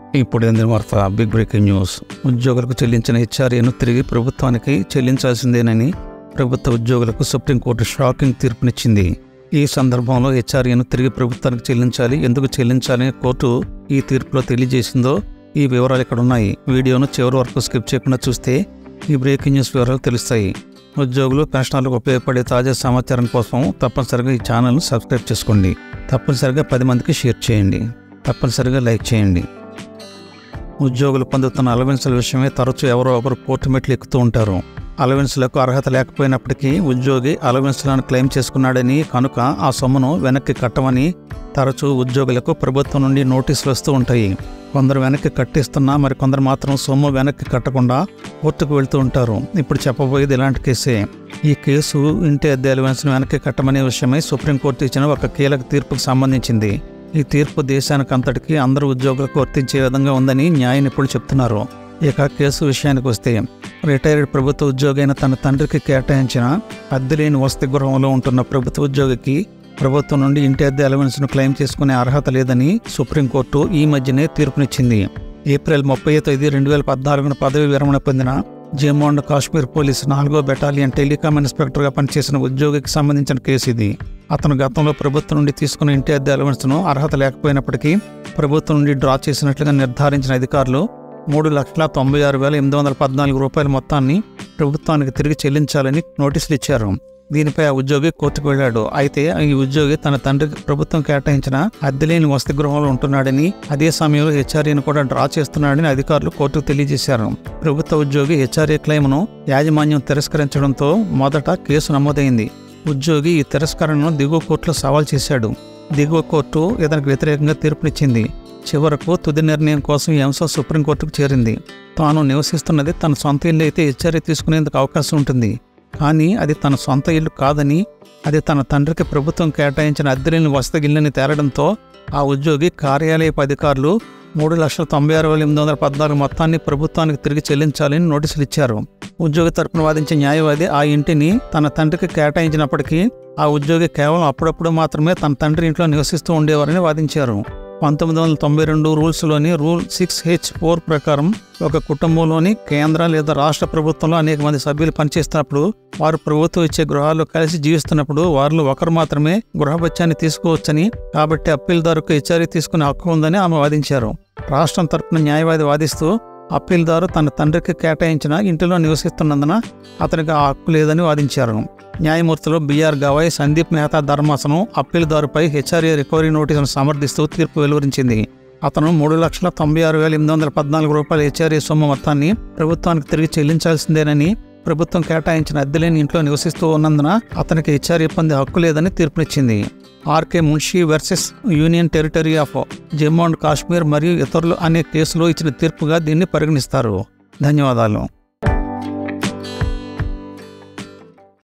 ఇప్పుడు అందిన వార్త బిగ్ బ్రేకింగ్ న్యూస్ ఉద్యోగులకు చెల్లించిన హెచ్ఆర్ఏను తిరిగి ప్రభుత్వానికి చెల్లించాల్సిందేనని ప్రభుత్వ ఉద్యోగులకు సుప్రీంకోర్టు షాకింగ్ తీర్పునిచ్చింది ఈ సందర్భంలో హెచ్ఆర్ఏను తిరిగి ప్రభుత్వానికి చెల్లించాలి ఎందుకు చెల్లించాలని కోర్టు ఈ తీర్పులో తెలియజేసిందో ఈ వివరాలు ఇక్కడ ఉన్నాయి వీడియోను చివరి వరకు స్కిప్ చేయకుండా చూస్తే ఈ బ్రేకింగ్ న్యూస్ వివరాలు తెలుస్తాయి ఉద్యోగులు పెన్షనర్లకు ఉపయోగపడే తాజా సమాచారం కోసం తప్పనిసరిగా ఈ ఛానల్ను సబ్స్క్రైబ్ చేసుకోండి తప్పనిసరిగా పది మందికి షేర్ చేయండి తప్పనిసరిగా లైక్ చేయండి ఉద్యోగులు పొందుతున్న అలవెన్సుల విషయమే తరచూ ఎవరో ఒకరు కోర్టు మెట్లు ఎక్కుతూ ఉంటారు అలవెన్సులకు అర్హత లేకపోయినప్పటికీ ఉద్యోగి అలవెన్సులను క్లెయిమ్ చేసుకున్నాడని కనుక ఆ సొమ్మును వెనక్కి కట్టమని తరచూ ఉద్యోగులకు ప్రభుత్వం నుండి నోటీసులు వస్తూ ఉంటాయి కొందరు వెనక్కి కట్టిస్తున్నా మరి కొందరు మాత్రం సొమ్ము వెనక్కి కట్టకుండా కోర్టుకు వెళ్తూ ఉంటారు ఇప్పుడు చెప్పబోయేది ఇలాంటి కేసే ఈ కేసు ఇంటి అద్దె అలవెన్స్ను వెనక్కి కట్టమనే విషయమై సుప్రీంకోర్టు ఇచ్చిన ఒక కీలక తీర్పుకు సంబంధించింది ఈ తీర్పు దేశానికి అంతటికీ అందరు ఉద్యోగులకు వర్తించే విధంగా ఉందని న్యాయ నిపుణులు చెప్తున్నారు ఇక కేసు విషయానికి వస్తే రిటైర్డ్ ప్రభుత్వ ఉద్యోగి అయిన తన తండ్రికి కేటాయించిన అద్దె లేని వసతి గృహంలో ఉంటున్న ప్రభుత్వ ఉద్యోగికి ప్రభుత్వం నుండి ఇంటి అద్దె అలవెన్స్ను క్లెయిమ్ చేసుకునే అర్హత లేదని సుప్రీంకోర్టు ఈ మధ్యనే తీర్పునిచ్చింది ఏప్రిల్ ముప్పై తేదీ రెండు వేల పద్నాలుగున పదవి విరమణ పొందిన జమ్మూ అండ్ కాశ్మీర్ పోలీసు నాలుగో బెటాలియన్ టెలికాం ఇన్స్పెక్టర్గా పనిచేసిన ఉద్యోగికి సంబంధించిన కేసు ఇది అతను గతంలో ప్రభుత్వం నుండి తీసుకున్న ఇంటి అద్దె అలవెన్స్ను అర్హత లేకపోయినప్పటికీ ప్రభుత్వం నుండి డ్రా చేసినట్లుగా నిర్ధారించిన అధికారులు మూడు లక్షల తొంభై ఆరు వేల ఎనిమిది వందల పద్నాలుగు రూపాయల మొత్తాన్ని ప్రభుత్వానికి తిరిగి చెల్లించాలని నోటీసులు ఇచ్చారు దీనిపై ఆ ఉద్యోగి కోర్టుకు వెళ్ళాడు అయితే ఈ ఉద్యోగి తన తండ్రికి ప్రభుత్వం కేటాయించిన అద్దెలేని వసతి గృహంలో ఉంటున్నాడని అదే సమయంలో హెచ్ఆర్ఏను కూడా డ్రా చేస్తున్నాడని అధికారులు కోర్టుకు తెలియజేశారు ప్రభుత్వ ఉద్యోగి హెచ్ఆర్ఏ క్లెయిమ్ను యాజమాన్యం తిరస్కరించడంతో మొదట కేసు నమోదైంది ఉద్యోగి ఈ తిరస్కరణను దిగువ కోర్టులో సవాల్ చేశాడు దిగువ కోర్టు ఇతనికి వ్యతిరేకంగా తీర్పునిచ్చింది చివరకు తుది నిర్ణయం కోసం ఈ అంశం సుప్రీంకోర్టుకు చేరింది తాను నివసిస్తున్నది తన సొంత ఇల్లు అయితే హెచ్ఆర్ఏ తీసుకునేందుకు అవకాశం ఉంటుంది కానీ అది తన సొంత ఇల్లు కాదని అది తన తండ్రికి ప్రభుత్వం కేటాయించిన అద్దెలేని వసతి ఇల్లుని తేలడంతో ఆ ఉద్యోగి కార్యాలయపు అధికారులు మూడు లక్షల తొంభై ఆరు వేల ఎనిమిది వందల పద్నాలుగు మొత్తాన్ని ప్రభుత్వానికి తిరిగి చెల్లించాలని నోటీసులు ఇచ్చారు ఉద్యోగి తరపున వాదించే న్యాయవాది ఆ ఇంటిని తన తండ్రికి కేటాయించినప్పటికీ ఆ ఉద్యోగి కేవలం అప్పుడప్పుడు మాత్రమే తన తండ్రి ఇంట్లో నివసిస్తూ ఉండేవారని వాదించారు పంతొమ్మిది వందల తొంభై రెండు రూల్స్లోని రూల్ సిక్స్ హెచ్ ఫోర్ ప్రకారం ఒక కుటుంబంలోని కేంద్ర లేదా రాష్ట్ర ప్రభుత్వంలో అనేక మంది సభ్యులు పనిచేస్తున్నప్పుడు వారు ప్రభుత్వం ఇచ్చే గృహాల్లో కలిసి జీవిస్తున్నప్పుడు వారిలో ఒకరు మాత్రమే గృహభత్యాన్ని తీసుకోవచ్చని కాబట్టి అప్పీల్దారుకు హెచ్ఆర్ఏ తీసుకునే హక్కు ఉందని ఆమె వాదించారు రాష్ట్రం తరపున న్యాయవాది వాదిస్తూ అప్పీల్దారు తన తండ్రికి కేటాయించిన ఇంటిలో నివసిస్తున్నందున అతనికి ఆ హక్కు లేదని వాదించారు న్యాయమూర్తులు బిఆర్ గవాయ్ సందీప్ మెహతా ధర్మాసనం అప్పీల్దారుపై హెచ్ఆర్ఏ రికవరీ నోటీసును సమర్థిస్తూ తీర్పు వెలువరించింది అతను మూడు లక్షల తొంభై ఆరు వేల ఎనిమిది వందల పద్నాలుగు రూపాయల హెచ్ఆర్ఏ సొమ్ము మొత్తాన్ని ప్రభుత్వానికి తిరిగి చెల్లించాల్సిందేనని ప్రభుత్వం కేటాయించిన అద్దెలేని ఇంట్లో నివసిస్తూ ఉన్నందున అతనికి హెచ్ఆర్ఏ పొందే హక్కు లేదని తీర్పునిచ్చింది RK Munshi versus union territory of Jammu and Kashmir మరియు ఇతరులు అనే కేసులో ఇచ్చిన తీర్పుగా దీన్ని పరిగణిస్తారు ధన్యవాదాలు